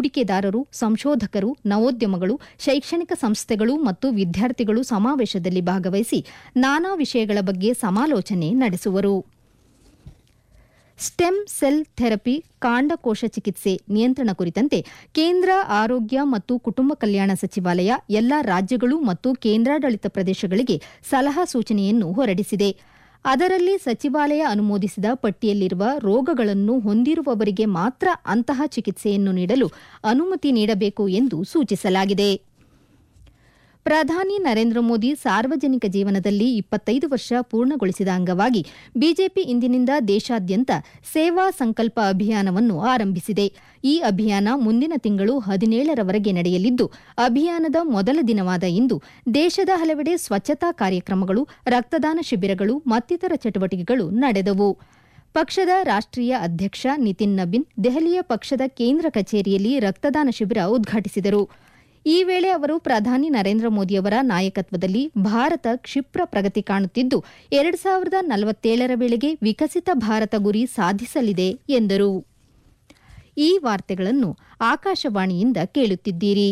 ಹೂಡಿಕೆದಾರರು ಸಂಶೋಧಕರು ನವೋದ್ಯಮಗಳು ಶೈಕ್ಷಣಿಕ ಸಂಸ್ಥೆಗಳು ಮತ್ತು ವಿದ್ಯಾರ್ಥಿಗಳು ಸಮಾವೇಶದಲ್ಲಿ ಭಾಗವಹಿಸಿ ನಾನಾ ವಿಷಯಗಳ ಬಗ್ಗೆ ಸಮಾಲೋಚನೆ ನಡೆಸುವರು ಸ್ಟೆಮ್ ಸೆಲ್ ಥೆರಪಿ ಕಾಂಡಕೋಶ ಚಿಕಿತ್ಸೆ ನಿಯಂತ್ರಣ ಕುರಿತಂತೆ ಕೇಂದ್ರ ಆರೋಗ್ಯ ಮತ್ತು ಕುಟುಂಬ ಕಲ್ಯಾಣ ಸಚಿವಾಲಯ ಎಲ್ಲಾ ರಾಜ್ಯಗಳು ಮತ್ತು ಕೇಂದ್ರಾಡಳಿತ ಪ್ರದೇಶಗಳಿಗೆ ಸಲಹಾ ಸೂಚನೆಯನ್ನು ಹೊರಡಿಸಿದೆ ಅದರಲ್ಲಿ ಸಚಿವಾಲಯ ಅನುಮೋದಿಸಿದ ಪಟ್ಟಿಯಲ್ಲಿರುವ ರೋಗಗಳನ್ನು ಹೊಂದಿರುವವರಿಗೆ ಮಾತ್ರ ಅಂತಹ ಚಿಕಿತ್ಸೆಯನ್ನು ನೀಡಲು ಅನುಮತಿ ನೀಡಬೇಕು ಎಂದು ಸೂಚಿಸಲಾಗಿದೆ ಪ್ರಧಾನಿ ನರೇಂದ್ರ ಮೋದಿ ಸಾರ್ವಜನಿಕ ಜೀವನದಲ್ಲಿ ಇಪ್ಪತ್ತೈದು ವರ್ಷ ಪೂರ್ಣಗೊಳಿಸಿದ ಅಂಗವಾಗಿ ಬಿಜೆಪಿ ಇಂದಿನಿಂದ ದೇಶಾದ್ಯಂತ ಸೇವಾ ಸಂಕಲ್ಪ ಅಭಿಯಾನವನ್ನು ಆರಂಭಿಸಿದೆ ಈ ಅಭಿಯಾನ ಮುಂದಿನ ತಿಂಗಳು ಹದಿನೇಳರವರೆಗೆ ನಡೆಯಲಿದ್ದು ಅಭಿಯಾನದ ಮೊದಲ ದಿನವಾದ ಇಂದು ದೇಶದ ಹಲವೆಡೆ ಸ್ವಚ್ಛತಾ ಕಾರ್ಯಕ್ರಮಗಳು ರಕ್ತದಾನ ಶಿಬಿರಗಳು ಮತ್ತಿತರ ಚಟುವಟಿಕೆಗಳು ನಡೆದವು ಪಕ್ಷದ ರಾಷ್ಟ್ರೀಯ ಅಧ್ಯಕ್ಷ ನಿತಿನ್ ನಬಿನ್ ದೆಹಲಿಯ ಪಕ್ಷದ ಕೇಂದ್ರ ಕಚೇರಿಯಲ್ಲಿ ರಕ್ತದಾನ ಶಿಬಿರ ಉದ್ಘಾಟಿಸಿದರು ಈ ವೇಳೆ ಅವರು ಪ್ರಧಾನಿ ನರೇಂದ್ರ ಮೋದಿಯವರ ನಾಯಕತ್ವದಲ್ಲಿ ಭಾರತ ಕ್ಷಿಪ್ರ ಪ್ರಗತಿ ಕಾಣುತ್ತಿದ್ದು ಎರಡು ಸಾವಿರದ ನಲವತ್ತೇಳರ ವೇಳೆಗೆ ವಿಕಸಿತ ಭಾರತ ಗುರಿ ಸಾಧಿಸಲಿದೆ ಎಂದರು ಈ ವಾರ್ತೆಗಳನ್ನು ಆಕಾಶವಾಣಿಯಿಂದ ಕೇಳುತ್ತಿದ್ದೀರಿ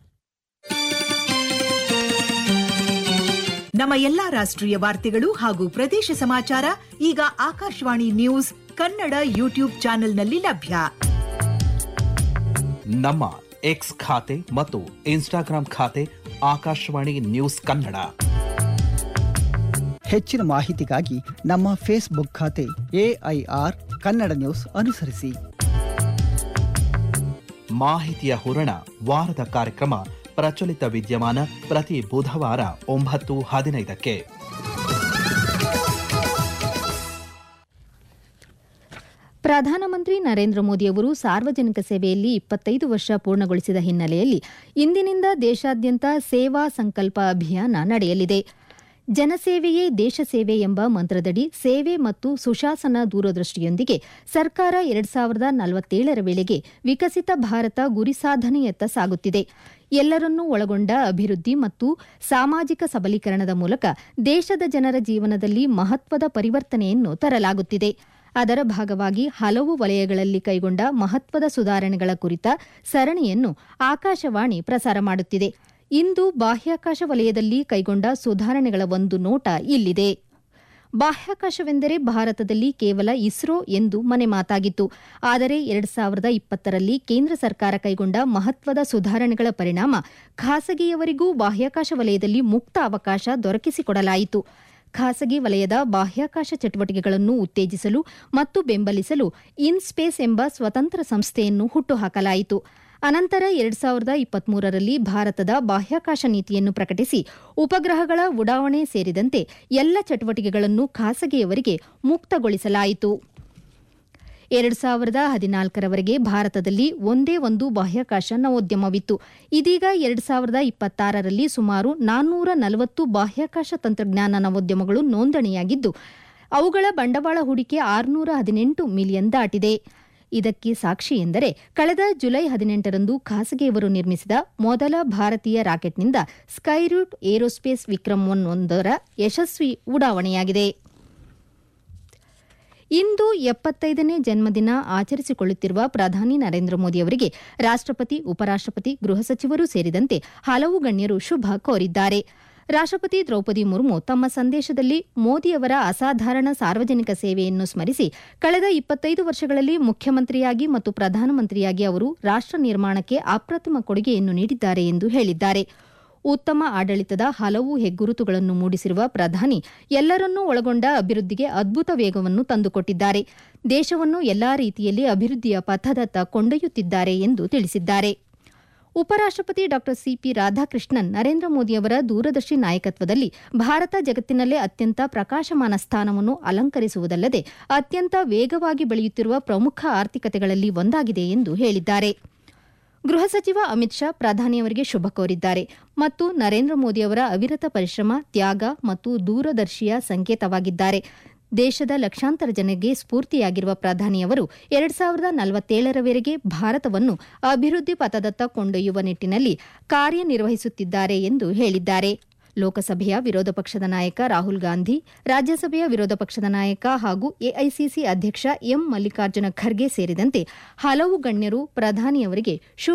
ನಮ್ಮ ಎಲ್ಲಾ ರಾಷ್ಟ್ರೀಯ ವಾರ್ತೆಗಳು ಹಾಗೂ ಪ್ರದೇಶ ಸಮಾಚಾರ ಈಗ ಆಕಾಶವಾಣಿ ನ್ಯೂಸ್ ಕನ್ನಡ ಯೂಟ್ಯೂಬ್ ಚಾನೆಲ್ನಲ್ಲಿ ಲಭ್ಯ ನಮ್ಮ ಎಕ್ಸ್ ಖಾತೆ ಮತ್ತು ಇನ್ಸ್ಟಾಗ್ರಾಂ ಖಾತೆ ಆಕಾಶವಾಣಿ ನ್ಯೂಸ್ ಕನ್ನಡ ಹೆಚ್ಚಿನ ಮಾಹಿತಿಗಾಗಿ ನಮ್ಮ ಫೇಸ್ಬುಕ್ ಖಾತೆ ಎಐಆರ್ ಕನ್ನಡ ನ್ಯೂಸ್ ಅನುಸರಿಸಿ ಮಾಹಿತಿಯ ಹೂರಣ ವಾರದ ಕಾರ್ಯಕ್ರಮ ಪ್ರಚಲಿತ ವಿದ್ಯಮಾನ ಪ್ರತಿ ಬುಧವಾರ ಒಂಬತ್ತು ಹದಿನೈದಕ್ಕೆ ಪ್ರಧಾನಮಂತ್ರಿ ನರೇಂದ್ರ ಮೋದಿಯವರು ಸಾರ್ವಜನಿಕ ಸೇವೆಯಲ್ಲಿ ಇಪ್ಪತ್ತೈದು ವರ್ಷ ಪೂರ್ಣಗೊಳಿಸಿದ ಹಿನ್ನೆಲೆಯಲ್ಲಿ ಇಂದಿನಿಂದ ದೇಶಾದ್ಯಂತ ಸೇವಾ ಸಂಕಲ್ಪ ಅಭಿಯಾನ ನಡೆಯಲಿದೆ ಜನಸೇವೆಯೇ ದೇಶ ಸೇವೆ ಎಂಬ ಮಂತ್ರದಡಿ ಸೇವೆ ಮತ್ತು ಸುಶಾಸನ ದೂರದೃಷ್ಟಿಯೊಂದಿಗೆ ಸರ್ಕಾರ ಎರಡ್ ಸಾವಿರದ ನಲವತ್ತೇಳರ ವೇಳೆಗೆ ವಿಕಸಿತ ಭಾರತ ಗುರಿ ಸಾಧನೆಯತ್ತ ಸಾಗುತ್ತಿದೆ ಎಲ್ಲರನ್ನೂ ಒಳಗೊಂಡ ಅಭಿವೃದ್ಧಿ ಮತ್ತು ಸಾಮಾಜಿಕ ಸಬಲೀಕರಣದ ಮೂಲಕ ದೇಶದ ಜನರ ಜೀವನದಲ್ಲಿ ಮಹತ್ವದ ಪರಿವರ್ತನೆಯನ್ನು ತರಲಾಗುತ್ತಿದೆ ಅದರ ಭಾಗವಾಗಿ ಹಲವು ವಲಯಗಳಲ್ಲಿ ಕೈಗೊಂಡ ಮಹತ್ವದ ಸುಧಾರಣೆಗಳ ಕುರಿತ ಸರಣಿಯನ್ನು ಆಕಾಶವಾಣಿ ಪ್ರಸಾರ ಮಾಡುತ್ತಿದೆ ಇಂದು ಬಾಹ್ಯಾಕಾಶ ವಲಯದಲ್ಲಿ ಕೈಗೊಂಡ ಸುಧಾರಣೆಗಳ ಒಂದು ನೋಟ ಇಲ್ಲಿದೆ ಬಾಹ್ಯಾಕಾಶವೆಂದರೆ ಭಾರತದಲ್ಲಿ ಕೇವಲ ಇಸ್ರೋ ಎಂದು ಮನೆ ಮಾತಾಗಿತ್ತು ಆದರೆ ಎರಡ್ ಸಾವಿರದ ಇಪ್ಪತ್ತರಲ್ಲಿ ಕೇಂದ್ರ ಸರ್ಕಾರ ಕೈಗೊಂಡ ಮಹತ್ವದ ಸುಧಾರಣೆಗಳ ಪರಿಣಾಮ ಖಾಸಗಿಯವರಿಗೂ ಬಾಹ್ಯಾಕಾಶ ವಲಯದಲ್ಲಿ ಮುಕ್ತ ಅವಕಾಶ ದೊರಕಿಸಿಕೊಡಲಾಯಿತು ಖಾಸಗಿ ವಲಯದ ಬಾಹ್ಯಾಕಾಶ ಚಟುವಟಿಕೆಗಳನ್ನು ಉತ್ತೇಜಿಸಲು ಮತ್ತು ಬೆಂಬಲಿಸಲು ಇನ್ಸ್ಪೇಸ್ ಎಂಬ ಸ್ವತಂತ್ರ ಸಂಸ್ಥೆಯನ್ನು ಹುಟ್ಟುಹಾಕಲಾಯಿತು ಅನಂತರ ಎರಡ್ ಸಾವಿರದ ಇಪ್ಪತ್ಮೂರರಲ್ಲಿ ಭಾರತದ ಬಾಹ್ಯಾಕಾಶ ನೀತಿಯನ್ನು ಪ್ರಕಟಿಸಿ ಉಪಗ್ರಹಗಳ ಉಡಾವಣೆ ಸೇರಿದಂತೆ ಎಲ್ಲ ಚಟುವಟಿಕೆಗಳನ್ನು ಖಾಸಗಿಯವರಿಗೆ ಮುಕ್ತಗೊಳಿಸಲಾಯಿತು ಎರಡ್ ಸಾವಿರದ ಹದಿನಾಲ್ಕರವರೆಗೆ ಭಾರತದಲ್ಲಿ ಒಂದೇ ಒಂದು ಬಾಹ್ಯಾಕಾಶ ನವೋದ್ಯಮವಿತ್ತು ಇದೀಗ ಎರಡ್ ಸಾವಿರದ ಇಪ್ಪತ್ತಾರರಲ್ಲಿ ಸುಮಾರು ನಾನ್ನೂರ ನಲವತ್ತು ಬಾಹ್ಯಾಕಾಶ ತಂತ್ರಜ್ಞಾನ ನವೋದ್ಯಮಗಳು ನೋಂದಣಿಯಾಗಿದ್ದು ಅವುಗಳ ಬಂಡವಾಳ ಹೂಡಿಕೆ ಆರುನೂರ ಹದಿನೆಂಟು ಮಿಲಿಯನ್ ದಾಟಿದೆ ಇದಕ್ಕೆ ಸಾಕ್ಷಿ ಎಂದರೆ ಕಳೆದ ಜುಲೈ ಹದಿನೆಂಟರಂದು ಖಾಸಗಿಯವರು ನಿರ್ಮಿಸಿದ ಮೊದಲ ಭಾರತೀಯ ರಾಕೆಟ್ನಿಂದ ಸ್ಕೈರೂಟ್ ಏರೋಸ್ಪೇಸ್ ವಿಕ್ರಮ್ ಒನ್ ಒಂದರ ಯಶಸ್ವಿ ಉಡಾವಣೆಯಾಗಿದೆ ಇಂದು ಎಪ್ಪತ್ತೈದನೇ ಜನ್ಮದಿನ ಆಚರಿಸಿಕೊಳ್ಳುತ್ತಿರುವ ಪ್ರಧಾನಿ ನರೇಂದ್ರ ಮೋದಿ ಅವರಿಗೆ ರಾಷ್ಟ್ರಪತಿ ಉಪರಾಷ್ಟ್ರಪತಿ ಗೃಹ ಸಚಿವರು ಸೇರಿದಂತೆ ಹಲವು ಗಣ್ಯರು ಶುಭ ಕೋರಿದ್ದಾರೆ ರಾಷ್ಟ್ರಪತಿ ದ್ರೌಪದಿ ಮುರ್ಮು ತಮ್ಮ ಸಂದೇಶದಲ್ಲಿ ಮೋದಿಯವರ ಅಸಾಧಾರಣ ಸಾರ್ವಜನಿಕ ಸೇವೆಯನ್ನು ಸ್ಮರಿಸಿ ಕಳೆದ ಇಪ್ಪತ್ತೈದು ವರ್ಷಗಳಲ್ಲಿ ಮುಖ್ಯಮಂತ್ರಿಯಾಗಿ ಮತ್ತು ಪ್ರಧಾನಮಂತ್ರಿಯಾಗಿ ಅವರು ರಾಷ್ಟ್ರ ನಿರ್ಮಾಣಕ್ಕೆ ಅಪ್ರತಿಮ ಕೊಡುಗೆಯನ್ನು ನೀಡಿದ್ದಾರೆ ಎಂದು ಹೇಳಿದ್ದಾರೆ ಉತ್ತಮ ಆಡಳಿತದ ಹಲವು ಹೆಗ್ಗುರುತುಗಳನ್ನು ಮೂಡಿಸಿರುವ ಪ್ರಧಾನಿ ಎಲ್ಲರನ್ನೂ ಒಳಗೊಂಡ ಅಭಿವೃದ್ಧಿಗೆ ಅದ್ಭುತ ವೇಗವನ್ನು ತಂದುಕೊಟ್ಟಿದ್ದಾರೆ ದೇಶವನ್ನು ಎಲ್ಲಾ ರೀತಿಯಲ್ಲಿ ಅಭಿವೃದ್ಧಿಯ ಪಥದತ್ತ ಕೊಂಡೊಯ್ಯುತ್ತಿದ್ದಾರೆ ಎಂದು ತಿಳಿಸಿದ್ದಾರೆ ಉಪರಾಷ್ಟ್ರಪತಿ ಡಾ ಸಿಪಿ ರಾಧಾಕೃಷ್ಣನ್ ನರೇಂದ್ರ ಮೋದಿಯವರ ದೂರದರ್ಶಿ ನಾಯಕತ್ವದಲ್ಲಿ ಭಾರತ ಜಗತ್ತಿನಲ್ಲೇ ಅತ್ಯಂತ ಪ್ರಕಾಶಮಾನ ಸ್ಥಾನವನ್ನು ಅಲಂಕರಿಸುವುದಲ್ಲದೆ ಅತ್ಯಂತ ವೇಗವಾಗಿ ಬೆಳೆಯುತ್ತಿರುವ ಪ್ರಮುಖ ಆರ್ಥಿಕತೆಗಳಲ್ಲಿ ಒಂದಾಗಿದೆ ಎಂದು ಹೇಳಿದ್ದಾರೆ ಗೃಹ ಸಚಿವ ಅಮಿತ್ ಶಾ ಪ್ರಧಾನಿಯವರಿಗೆ ಶುಭ ಕೋರಿದ್ದಾರೆ ಮತ್ತು ನರೇಂದ್ರ ಮೋದಿಯವರ ಅವಿರತ ಪರಿಶ್ರಮ ತ್ಯಾಗ ಮತ್ತು ದೂರದರ್ಶಿಯ ಸಂಕೇತವಾಗಿದ್ದಾರೆ ದೇಶದ ಲಕ್ಷಾಂತರ ಜನರಿಗೆ ಸ್ಫೂರ್ತಿಯಾಗಿರುವ ಪ್ರಧಾನಿಯವರು ಎರಡ್ ಸಾವಿರದ ನಲವತ್ತೇಳರವರೆಗೆ ಭಾರತವನ್ನು ಅಭಿವೃದ್ಧಿ ಪಥದತ್ತ ಕೊಂಡೊಯ್ಯುವ ನಿಟ್ಟಿನಲ್ಲಿ ಕಾರ್ಯನಿರ್ವಹಿಸುತ್ತಿದ್ದಾರೆ ಎಂದು ಹೇಳಿದ್ದಾರೆ ಲೋಕಸಭೆಯ ವಿರೋಧ ಪಕ್ಷದ ನಾಯಕ ರಾಹುಲ್ ಗಾಂಧಿ ರಾಜ್ಯಸಭೆಯ ವಿರೋಧ ಪಕ್ಷದ ನಾಯಕ ಹಾಗೂ ಎಐಸಿಸಿ ಅಧ್ಯಕ್ಷ ಎಂ ಮಲ್ಲಿಕಾರ್ಜುನ ಖರ್ಗೆ ಸೇರಿದಂತೆ ಹಲವು ಗಣ್ಯರು ಪ್ರಧಾನಿಯವರಿಗೆ ಶುಭ